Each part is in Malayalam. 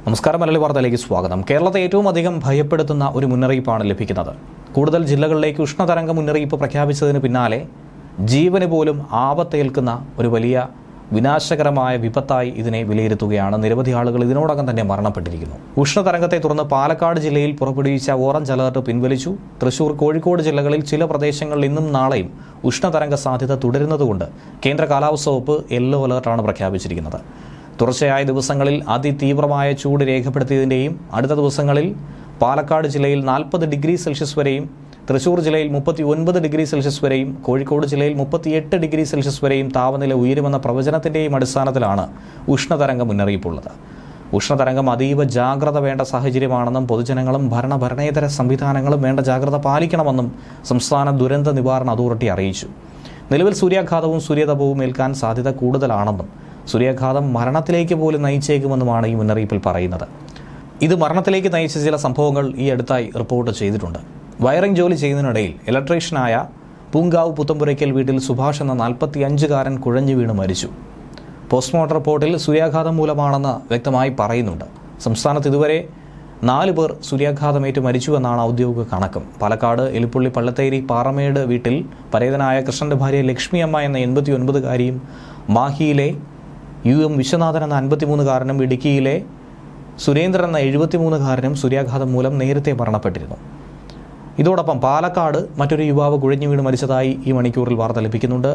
നമസ്കാരം മലയാളി വാർത്തയിലേക്ക് സ്വാഗതം കേരളത്തെ ഏറ്റവും അധികം ഭയപ്പെടുത്തുന്ന ഒരു മുന്നറിയിപ്പാണ് ലഭിക്കുന്നത് കൂടുതൽ ജില്ലകളിലേക്ക് ഉഷ്ണതരംഗ മുന്നറിയിപ്പ് പ്രഖ്യാപിച്ചതിന് പിന്നാലെ ജീവന് പോലും ആപത്തേൽക്കുന്ന ഒരു വലിയ വിനാശകരമായ വിപത്തായി ഇതിനെ വിലയിരുത്തുകയാണ് നിരവധി ആളുകൾ ഇതിനോടകം തന്നെ മരണപ്പെട്ടിരിക്കുന്നു ഉഷ്ണതരംഗത്തെ തുടർന്ന് പാലക്കാട് ജില്ലയിൽ പുറപ്പെടുവിച്ച ഓറഞ്ച് അലർട്ട് പിൻവലിച്ചു തൃശൂർ കോഴിക്കോട് ജില്ലകളിൽ ചില പ്രദേശങ്ങളിൽ ഇന്നും നാളെയും ഉഷ്ണതരംഗ സാധ്യത തുടരുന്നതുകൊണ്ട് കേന്ദ്ര കാലാവസ്ഥാ വകുപ്പ് യെല്ലോ അലർട്ടാണ് പ്രഖ്യാപിച്ചിരിക്കുന്നത് തുടർച്ചയായ ദിവസങ്ങളിൽ അതിതീവ്രമായ ചൂട് രേഖപ്പെടുത്തിയതിൻ്റെയും അടുത്ത ദിവസങ്ങളിൽ പാലക്കാട് ജില്ലയിൽ നാൽപ്പത് ഡിഗ്രി സെൽഷ്യസ് വരെയും തൃശൂർ ജില്ലയിൽ മുപ്പത്തി ഒൻപത് ഡിഗ്രി സെൽഷ്യസ് വരെയും കോഴിക്കോട് ജില്ലയിൽ മുപ്പത്തിയെട്ട് ഡിഗ്രി സെൽഷ്യസ് വരെയും താപനില ഉയരുമെന്ന പ്രവചനത്തിൻ്റെയും അടിസ്ഥാനത്തിലാണ് ഉഷ്ണതരംഗ മുന്നറിയിപ്പുള്ളത് ഉഷ്ണതരംഗം അതീവ ജാഗ്രത വേണ്ട സാഹചര്യമാണെന്നും പൊതുജനങ്ങളും ഭരണ ഭരണേതര സംവിധാനങ്ങളും വേണ്ട ജാഗ്രത പാലിക്കണമെന്നും സംസ്ഥാന ദുരന്ത നിവാരണ അതോറിറ്റി അറിയിച്ചു നിലവിൽ സൂര്യാഘാതവും സൂര്യതപവും ഏൽക്കാൻ സാധ്യത കൂടുതലാണെന്നും സൂര്യാഘാതം മരണത്തിലേക്ക് പോലും നയിച്ചേക്കുമെന്നുമാണ് ഈ മുന്നറിയിപ്പിൽ പറയുന്നത് ഇത് മരണത്തിലേക്ക് നയിച്ച ചില സംഭവങ്ങൾ ഈ അടുത്തായി റിപ്പോർട്ട് ചെയ്തിട്ടുണ്ട് വയറിംഗ് ജോലി ചെയ്യുന്നതിനിടയിൽ ഇലക്ട്രീഷ്യനായ പൂങ്കാവ് പുത്തമ്പുരയ്ക്കൽ വീട്ടിൽ സുഭാഷ് എന്ന നാൽപ്പത്തി അഞ്ചുകാരൻ കുഴഞ്ഞു വീണ് മരിച്ചു പോസ്റ്റ്മോർട്ടം റിപ്പോർട്ടിൽ സൂര്യാഘാതം മൂലമാണെന്ന് വ്യക്തമായി പറയുന്നുണ്ട് സംസ്ഥാനത്ത് ഇതുവരെ നാല് പേർ സൂര്യാഘാതമേറ്റ് മരിച്ചുവെന്നാണ് ഔദ്യോഗിക കണക്കും പാലക്കാട് എലിപ്പുള്ളി പള്ളത്തേരി പാറമേട് വീട്ടിൽ പരേതനായ കൃഷ്ണന്റെ ഭാര്യ ലക്ഷ്മിയമ്മ എന്ന എൺപത്തി ഒൻപതുകാരിയും മാഹിയിലെ യു എം വിശ്വനാഥൻ എന്ന അൻപത്തിമൂന്നുകാരനും ഇടുക്കിയിലെ സുരേന്ദ്രൻ എന്ന എഴുപത്തിമൂന്നുകാരനും സൂര്യാഘാതം മൂലം നേരത്തെ മരണപ്പെട്ടിരുന്നു ഇതോടൊപ്പം പാലക്കാട് മറ്റൊരു യുവാവ് കുഴഞ്ഞു വീണ് മരിച്ചതായി ഈ മണിക്കൂറിൽ വാർത്ത ലഭിക്കുന്നുണ്ട്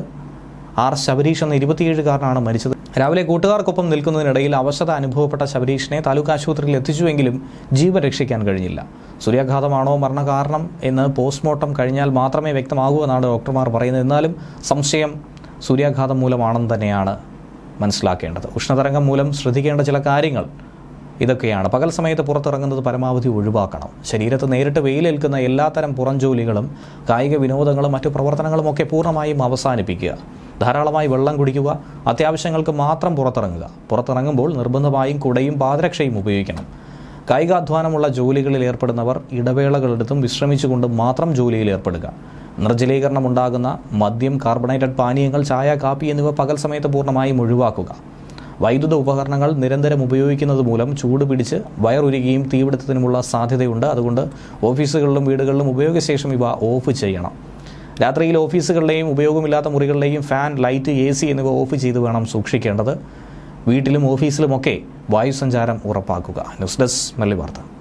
ആർ ശബരീഷ് എന്ന ഇരുപത്തിയേഴുകാരനാണ് മരിച്ചത് രാവിലെ കൂട്ടുകാർക്കൊപ്പം നിൽക്കുന്നതിനിടയിൽ അവശത അനുഭവപ്പെട്ട ശബരീഷിനെ താലൂക്ക് ആശുപത്രിയിൽ എത്തിച്ചുവെങ്കിലും ജീവൻ രക്ഷിക്കാൻ കഴിഞ്ഞില്ല സൂര്യാഘാതമാണോ മരണകാരണം എന്ന് പോസ്റ്റ്മോർട്ടം കഴിഞ്ഞാൽ മാത്രമേ വ്യക്തമാകൂ എന്നാണ് ഡോക്ടർമാർ പറയുന്നത് എന്നാലും സംശയം സൂര്യാഘാതം മൂലമാണെന്ന് തന്നെയാണ് മനസ്സിലാക്കേണ്ടത് ഉഷ്ണതരംഗം മൂലം ശ്രദ്ധിക്കേണ്ട ചില കാര്യങ്ങൾ ഇതൊക്കെയാണ് പകൽ സമയത്ത് പുറത്തിറങ്ങുന്നത് പരമാവധി ഒഴിവാക്കണം ശരീരത്ത് നേരിട്ട് വെയിലേൽക്കുന്ന എല്ലാത്തരം പുറം ജോലികളും കായിക വിനോദങ്ങളും മറ്റു പ്രവർത്തനങ്ങളും ഒക്കെ പൂർണ്ണമായും അവസാനിപ്പിക്കുക ധാരാളമായി വെള്ളം കുടിക്കുക അത്യാവശ്യങ്ങൾക്ക് മാത്രം പുറത്തിറങ്ങുക പുറത്തിറങ്ങുമ്പോൾ നിർബന്ധമായും കുടയും പാദരക്ഷയും ഉപയോഗിക്കണം കായികാധ്വാനമുള്ള ജോലികളിൽ ഏർപ്പെടുന്നവർ ഇടവേളകളെടുത്തും വിശ്രമിച്ചുകൊണ്ടും മാത്രം ജോലിയിൽ ഏർപ്പെടുക നിർജ്ജലീകരണം ഉണ്ടാകുന്ന മദ്യം കാർബണേറ്റഡ് പാനീയങ്ങൾ ചായ കാപ്പി എന്നിവ പകൽ സമയത്ത് പൂർണ്ണമായും ഒഴിവാക്കുക വൈദ്യുത ഉപകരണങ്ങൾ നിരന്തരം ഉപയോഗിക്കുന്നത് മൂലം ചൂട് പിടിച്ച് വയറുരുകയും തീപിടുത്തത്തിനുമുള്ള സാധ്യതയുണ്ട് അതുകൊണ്ട് ഓഫീസുകളിലും വീടുകളിലും ഉപയോഗശേഷം ഇവ ഓഫ് ചെയ്യണം രാത്രിയിൽ ഓഫീസുകളിലെയും ഉപയോഗമില്ലാത്ത മുറികളിലെയും ഫാൻ ലൈറ്റ് എ സി എന്നിവ ഓഫ് ചെയ്ത് വേണം സൂക്ഷിക്കേണ്ടത് വീട്ടിലും ഓഫീസിലുമൊക്കെ വായുസഞ്ചാരം ഉറപ്പാക്കുക ന്യൂസ് ഡെസ്ക് മല്ലി വാർത്ത